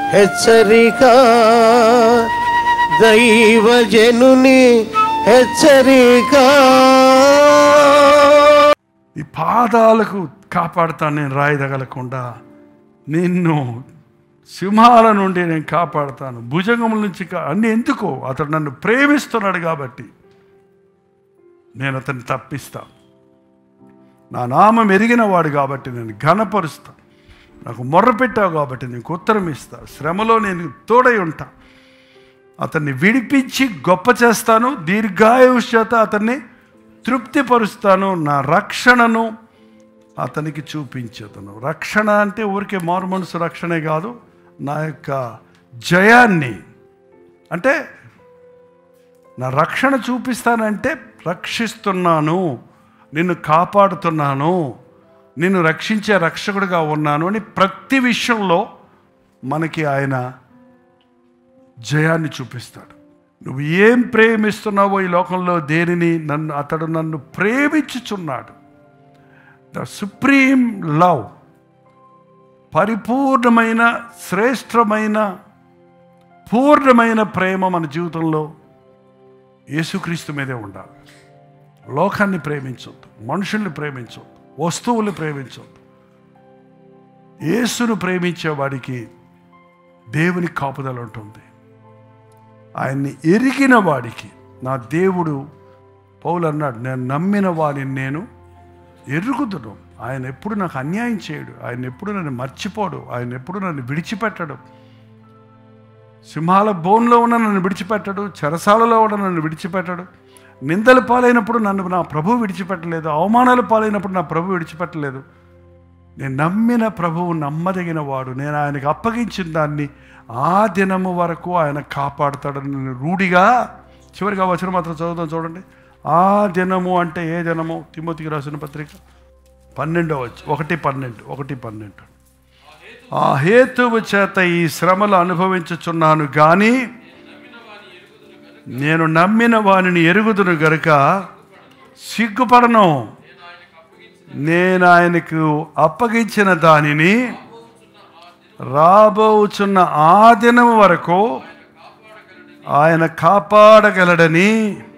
హెచ్చరిక దైవజనుని హెచ్చరిక ఈ పాదాలకు కాపాడుతాను నేను రాయి తగలకుండా నిన్ను సింహాల నుండి నేను కాపాడుతాను భుజంగముల నుంచి కా- అన్ని ఎందుకో అతడు నన్ను ప్రేమిస్తున్నాడు కాబట్టి నేను అతన్ని తప్పిస్తాను నా నామం ఎరిగిన వాడు కాబట్టి నేను ఘనపరుస్తా నాకు మొర్ర పెట్టావు కాబట్టి నీకు ఉత్తరం ఇస్తా శ్రమలో నేను తోడై ఉంటా అతన్ని విడిపించి గొప్ప చేస్తాను దీర్ఘాయుష్ చేత అతన్ని తృప్తిపరుస్తాను నా రక్షణను అతనికి చూపించదను రక్షణ అంటే ఊరికే మారు మనసు రక్షణే కాదు నా యొక్క జయాన్ని అంటే నా రక్షణ చూపిస్తానంటే రక్షిస్తున్నాను నిన్ను కాపాడుతున్నాను నిన్ను రక్షించే రక్షకుడిగా ఉన్నాను అని ప్రతి విషయంలో మనకి ఆయన జయాన్ని చూపిస్తాడు నువ్వు ఏం ప్రేమిస్తున్నావో ఈ లోకంలో దేనిని నన్ను అతడు నన్ను ప్రేమించుచున్నాడు ద సుప్రీం లవ్ పరిపూర్ణమైన శ్రేష్టమైన పూర్ణమైన ప్రేమ మన జీవితంలో యేసుక్రీస్తు మీదే ఉండాలి లోకాన్ని ప్రేమించొద్దు మనుషుల్ని ప్రేమించొద్దు వస్తువుల్ని ప్రేమించొద్దు యేసును ప్రేమించే వాడికి దేవుని కాపుదల ఉంటుంది ఆయన్ని ఎరిగిన వాడికి నా దేవుడు పౌలు అన్నాడు నేను నమ్మిన వాడిని నేను ఎరుగుదును ఆయన ఎప్పుడు నాకు అన్యాయం చేయడు ఆయన ఎప్పుడు నన్ను మర్చిపోడు ఆయన ఎప్పుడు నన్ను విడిచిపెట్టడు సింహాల బోన్లో ఉన్న నన్ను విడిచిపెట్టడు చెరసాలలో ఉన్న నన్ను విడిచిపెట్టడు నిందల పాలైనప్పుడు నన్ను నా ప్రభు విడిచిపెట్టలేదు అవమానాల పాలైనప్పుడు నా ప్రభు విడిచిపెట్టలేదు నేను నమ్మిన ప్రభువు నమ్మదగిన వాడు నేను ఆయనకు అప్పగించిన దాన్ని ఆ దినము వరకు ఆయన కాపాడుతాడని నేను రూఢిగా చివరిగా వచ్చిన మాత్రం చదువుదాం చూడండి ఆ దినము అంటే ఏ దినము తిమోతికి రాసిన పత్రిక పన్నెండో వచ్చి ఒకటి పన్నెండు ఒకటి పన్నెండు ఆ హేతువు చేత ఈ శ్రమలు అనుభవించుచున్నాను కానీ నేను నమ్మిన వానిని ఎరుగుదును గనుక సిగ్గుపడను నేను ఆయనకు అప్పగించిన దానిని రాబోచున్న ఆ దినం వరకు ఆయన కాపాడగలడని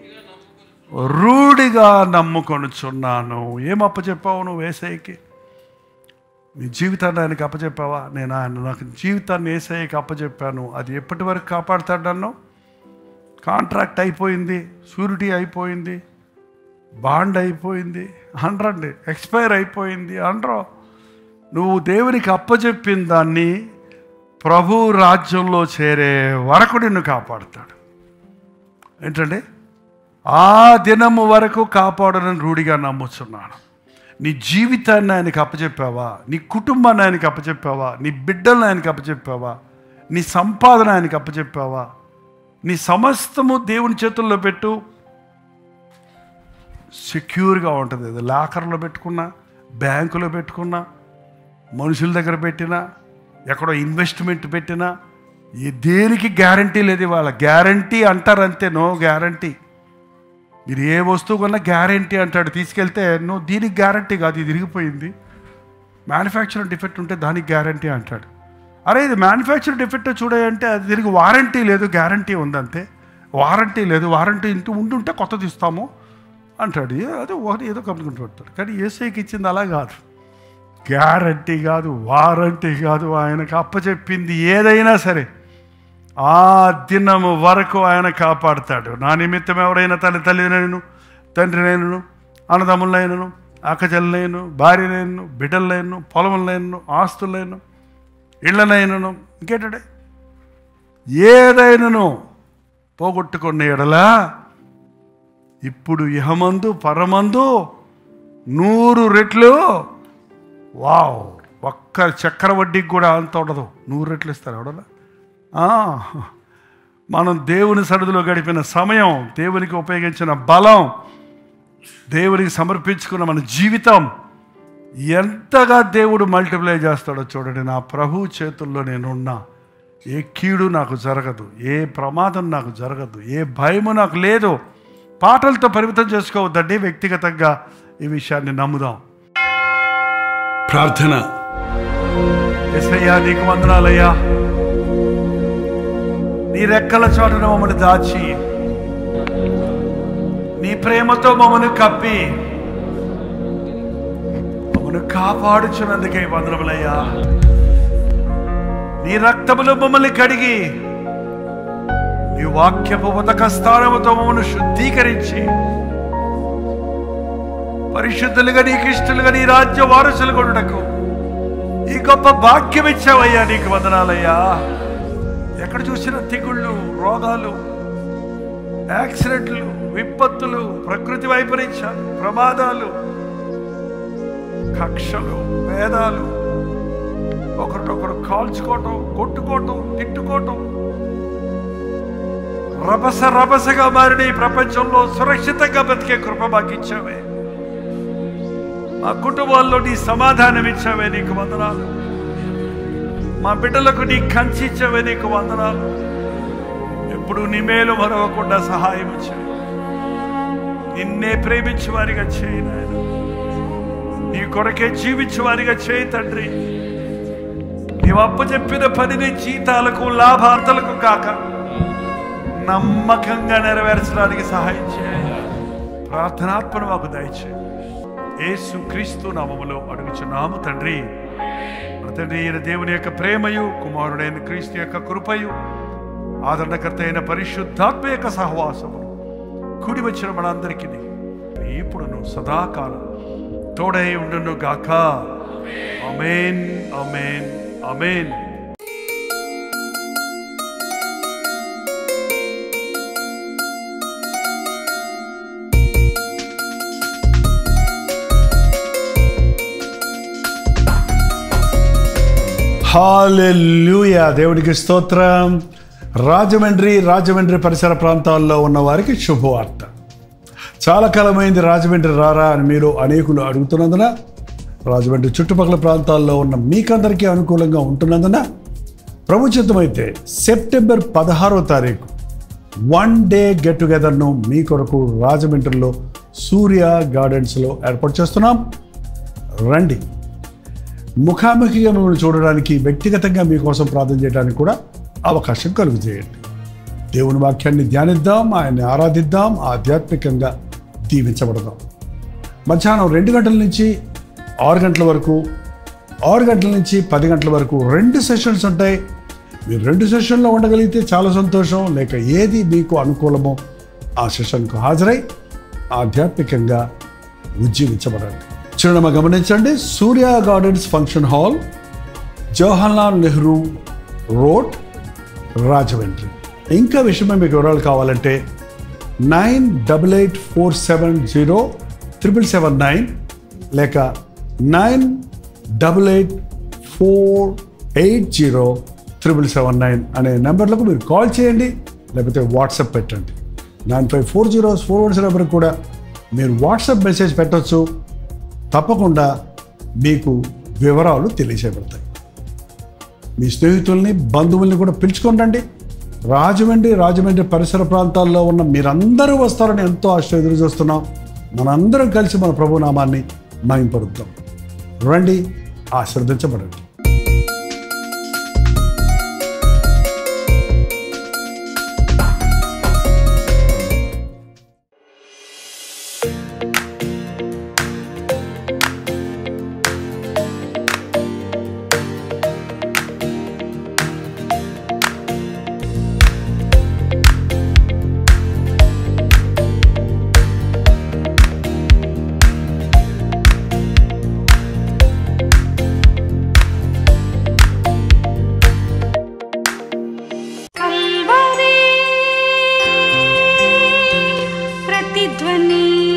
రూఢిగా నమ్ముకొనుచున్నాను ఏం అప్పచెప్పావు నువ్వు ఏసైకి నీ జీవితాన్ని ఆయనకి అప్పచెప్పావా నేను ఆయన నాకు జీవితాన్ని ఏసఐకి అప్పచెప్పాను అది ఎప్పటి వరకు కాపాడుతాడు నన్ను కాంట్రాక్ట్ అయిపోయింది షూరిటీ అయిపోయింది బాండ్ అయిపోయింది అనరండి ఎక్స్పైర్ అయిపోయింది అనరు నువ్వు దేవునికి అప్పచెప్పిన దాన్ని ప్రభు రాజ్యంలో చేరే వరకు నిన్ను కాపాడుతాడు ఏంటండి ఆ దినము వరకు కాపాడనని రూఢిగా నమ్ముచున్నాను నీ జీవితాన్ని ఆయనకి అప్పచెప్పావా నీ కుటుంబాన్ని ఆయనకి అప్పచెప్పావా నీ బిడ్డలను ఆయనకి అప్పచెప్పావా నీ సంపాదన ఆయనకి అప్పచెప్పావా నీ సమస్తము దేవుని చేతుల్లో పెట్టు సెక్యూర్గా ఉంటుంది అది లాకర్లో పెట్టుకున్నా బ్యాంకులో పెట్టుకున్నా మనుషుల దగ్గర పెట్టినా ఎక్కడో ఇన్వెస్ట్మెంట్ పెట్టినా ఈ దేనికి గ్యారంటీ లేదు ఇవాళ గ్యారంటీ అంటారు అంతే నో గ్యారంటీ మీరు ఏ వస్తువు కొన్నా గ్యారంటీ అంటాడు తీసుకెళ్తే నువ్వు దీనికి గ్యారంటీ కాదు ఇది విరిగిపోయింది మ్యానుఫ్యాక్చరింగ్ డిఫెక్ట్ ఉంటే దానికి గ్యారంటీ అంటాడు అరే ఇది మ్యానుఫ్యాక్చరింగ్ డిఫెక్ట్ చూడాలంటే అది దీనికి వారంటీ లేదు గ్యారంటీ ఉందంతే వారంటీ లేదు వారంటీ ఇంటూ ఉండుంటే కొత్తది ఇస్తాము అంటాడు ఏ- అదే ఒకటి ఏదో కంపెనీ పెడతాడు కానీ ఏసైకి ఇచ్చింది అలా కాదు గ్యారంటీ కాదు వారంటీ కాదు ఆయనకు అప్పచెప్పింది ఏదైనా సరే ఆ దినము వరకు ఆయన కాపాడుతాడు నా నిమిత్తం ఎవరైనా తన తల్లినైనను తండ్రినైనను అన్నదమ్ములైనను అక్కచెల్లైను భార్యనైనను బిడ్డలైనను పొలములైనను ఆస్తులైనను ఇళ్ళనైనను ఇంకేంటే ఏదైనను పోగొట్టుకున్న ఎడలా ఇప్పుడు ఇహమందు పరమందు నూరు రెట్లు వావ్ ఒక్క చక్ర వడ్డీకి కూడా అంత ఉండదు నూరు రెట్లు ఇస్తారు ఎవడన్నా ఆ, మనం దేవుని సరిధిలో గడిపిన సమయం దేవునికి ఉపయోగించిన బలం దేవునికి సమర్పించుకున్న మన జీవితం ఎంతగా దేవుడు మల్టిప్లై చేస్తాడో చూడండి నా ప్రభు చేతుల్లో నేనున్నా ఏ కీడు నాకు జరగదు ఏ ప్రమాదం నాకు జరగదు ఏ భయము నాకు లేదు పాటలతో పరిమితం చేసుకోవద్దండి వ్యక్తిగతంగా ఈ విషయాన్ని నమ్ముదాం ప్రార్థన ఎస్ఐయా నీకు వందనాలయ్యా నీ రెక్కల చోటున మమ్మల్ని దాచి నీ ప్రేమతో మమ్మల్ని కప్పి మమ్మల్ని కాపాడుచున్నందుకే వందనములయ్యా నీ రక్తములో మమ్మల్ని కడిగి నీ వాక్యపు ఉదక స్థానముతో మమ్మల్ని శుద్ధీకరించి పరిశుద్ధులుగా నీకు ఇష్టలుగా నీ రాజ్య వారసులు కొనుటకు ఈ గొప్ప భాగ్యం ఇచ్చావయ్యా నీకు వందనాలయ్యా ఎక్కడ చూసినా తెగుళ్ళు రోగాలు యాక్సిడెంట్లు విపత్తులు ప్రకృతి వైపరీత్యాలు ప్రమాదాలు కక్షలు వేదాలు ఒకరినొకరు కాల్చుకోవటం కొట్టుకోవటం తిట్టుకోవటం రభస రభసగా మారిన ఈ ప్రపంచంలో సురక్షితంగా బతికే కృప మాకు ఇచ్చావే మా కుటుంబాల్లో నీ సమాధానం ఇచ్చావే నీకు వందనాలు మా బిడ్డలకు నీ కంచి ఇచ్చావే నీకు వందనాలు ఎప్పుడు నీ మేలు మరవకుండా సహాయం చేయి నిన్నే ప్రేమించు వారిగా చేయి నాయన నీ కొరకే జీవించు వారిగా చేయి తండ్రి నీవు అప్పు చెప్పిన పనిని జీతాలకు లాభార్థులకు కాక నమ్మకంగా నెరవేర్చడానికి సహాయం చేయాలి ప్రార్థనాత్మను మాకు దయచేయి యేసు క్రీస్తు నామములో అడుగుచున్నాము తండ్రి మన తండ్రి అయిన దేవుని యొక్క ప్రేమయు కుమారుడైన క్రీస్తు యొక్క కృపయు ఆదరణకర్త అయిన పరిశుద్ధాత్మ యొక్క సహవాసము కూడి వచ్చిన మనందరికీ ఇప్పుడును సదాకాలం తోడై ఉండును గాక అమేన్ అమేన్ అమేన్ హాలెల్లుయా దేవుడికి స్తోత్రం రాజమండ్రి రాజమండ్రి పరిసర ప్రాంతాల్లో ఉన్న వారికి శుభవార్త చాలా కాలమైంది రాజమండ్రి రారా అని మీరు అనేకులు అడుగుతున్నందున రాజమండ్రి చుట్టుపక్కల ప్రాంతాల్లో ఉన్న మీకందరికీ అనుకూలంగా ఉంటున్నందున ప్రభుత్వమైతే సెప్టెంబర్ పదహారో తారీఖు వన్ డే గెట్ టుగెదర్ను మీ కొరకు రాజమండ్రిలో సూర్య గార్డెన్స్లో ఏర్పాటు చేస్తున్నాం రండి ముఖాముఖిగా మిమ్మల్ని చూడడానికి వ్యక్తిగతంగా మీకోసం ప్రార్థన చేయడానికి కూడా అవకాశం కలుగు చేయండి దేవుని వాక్యాన్ని ధ్యానిద్దాం ఆయన్ని ఆరాధిద్దాం ఆధ్యాత్మికంగా దీవించబడదాం మధ్యాహ్నం రెండు గంటల నుంచి ఆరు గంటల వరకు ఆరు గంటల నుంచి పది గంటల వరకు రెండు సెషన్స్ ఉంటాయి మీరు రెండు సెషన్లో ఉండగలిగితే చాలా సంతోషం లేక ఏది మీకు అనుకూలమో ఆ సెషన్కు హాజరై ఆధ్యాత్మికంగా ఉజ్జీవించబడండి చిరునామా గమనించండి Surya gardens function hall Jawaharlal Nehru road Rajahmundry ఇంకా విషయమై మీకు వివరాలు కావాలంటే nine double eight four seven zero triple seven nine లేక nine double eight four eight zero triple seven nine అనే నెంబర్లకు మీరు కాల్ చేయండి లేకపోతే వాట్సాప్ పెట్టండి nine five four zero four one నెంబర్కి కూడా మీరు వాట్సాప్ మెసేజ్ పెట్టవచ్చు తప్పకుండా మీకు వివరాలు తెలియచేయబడతాయి మీ స్నేహితుల్ని బంధువుల్ని కూడా పిలుచుకోండి రాజమండ్రి రాజమండ్రి పరిసర ప్రాంతాల్లో ఉన్న మీరందరూ వస్తారని ఎంతో ఆశ ఎదురు చూస్తున్నాం మనందరం కలిసి మన ప్రభు నామాన్ని మహింపడుద్దాం రండి ఆశీర్వదించబడండి కల్వరి ప్రతిధ్వని